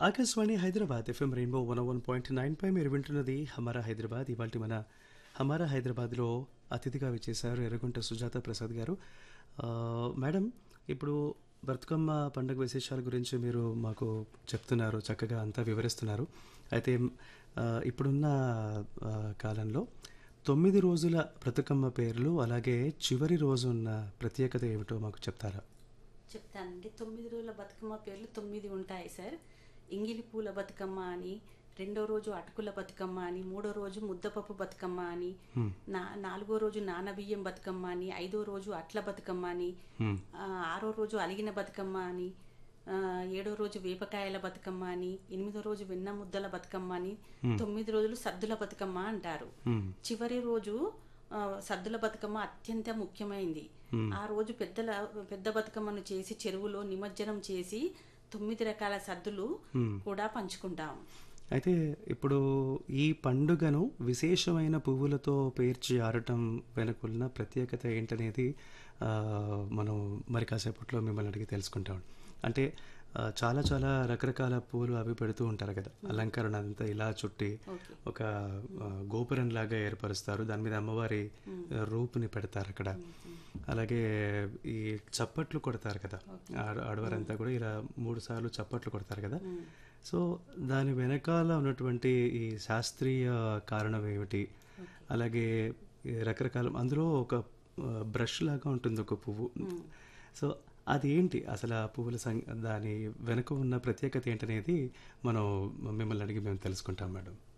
Akashvani Hyderabad FM rainbow one one point nine పై మీరు వింటున్నది హమారా హైదరాబాద్ ఇవాళ మన హమారా హైదరాబాద్లో అతిథిగా విచ్చేశారు ఎర్రగుంట సుజాత ప్రసాద్ గారు ఆ, మేడం ఇప్పుడు బతుకమ్మ పండుగ విశేషాల గురించి మీరు మాకు చెప్తున్నారు చక్కగా అంతా వివరిస్తున్నారు అయితే ఆ, ఇప్పుడున్న ఆ, కాలంలో తొమ్మిది రోజుల బతుకమ్మ పేర్లు అలాగే చివరి రోజు ఉన్న ప్రత్యేకత ఏమిటో మాకు చెప్తారా చెప్తానండి తొమ్మిది రోజుల బతుకమ్మ పేర్లు తొమ్మిది ఉంటాయి సార్ ఇంగిలి పూల బతుకమ్మ అని రెండో రోజు అటుకుల బతుకమ్మ అని మూడో రోజు ముద్దపప్పు బతుకమ్మ అని నా నాలుగో రోజు నానబియ్యం బతుకమ్మ అని ఐదో రోజు అట్ల బతుకమ్మ అని హ్మ్. ఆ, ఆరో రోజు అలిగిన బతుకమ్మ అని ఆ, ఏడో రోజు వేపకాయల బతుకమ్మ అని ఎనిమిదో రోజు వెన్న ముద్దల బతుకమ్మ అని తొమ్మిది రోజులు సద్దుల బతుకమ్మ అంటారు హ్మ్. చివరి రోజు ఆ, సద్దుల బతుకమ్మ అత్యంత ముఖ్యమైనది ఆ రోజు పెద్దల పెద్ద బతుకమ్మను చేసి చెరువులో నిమజ్జనం చేసి తొమ్మిది రకాల సద్దులు కూడా పంచుకుంటాం అయితే ఇప్పుడు ఈ పండుగను విశేషమైన పువ్వులతో పేర్చి ఆడటం వెనుకున్న ప్రత్యేకత ఏంటనేది ఆ, మనం మరి కాసేపట్లో మిమ్మల్ని అడిగి తెలుసుకుంటాం అంటే ఆ, చాలా చాలా రకరకాల పూలు అవి పెడుతూ ఉంటారు కదా అలంకరణ అంతా ఇలా చుట్టి ఓకే ఒక ఆ, గోపురం లాగా ఏర్పరుస్తారు దాని మీద అమ్మవారి ఆ, రూపుని పెడతారు అక్కడ అలాగే ఈ చప్పట్లు కొడతారు కదా ఆడ- ఆడవారంతా కూడా ఇలా మూడు సార్లు చప్పట్లు కొడతారు కదా సో దాని వెనకాల ఉన్నటువంటి ఈ శాస్త్రీయ కారణం ఏమిటి అలాగే ఈ రకరకాల అందులో ఒక బ్రష్ లాగా ఉంటుంది ఒక పువ్వు సో అది ఏంటి అసలు ఆ పువ్వుల సం దాని వెనుక ఉన్న ప్రత్యేకత ఏంటనేది మనం మిమ్మల్ని అడిగి మేము తెలుసుకుంటాం మేడం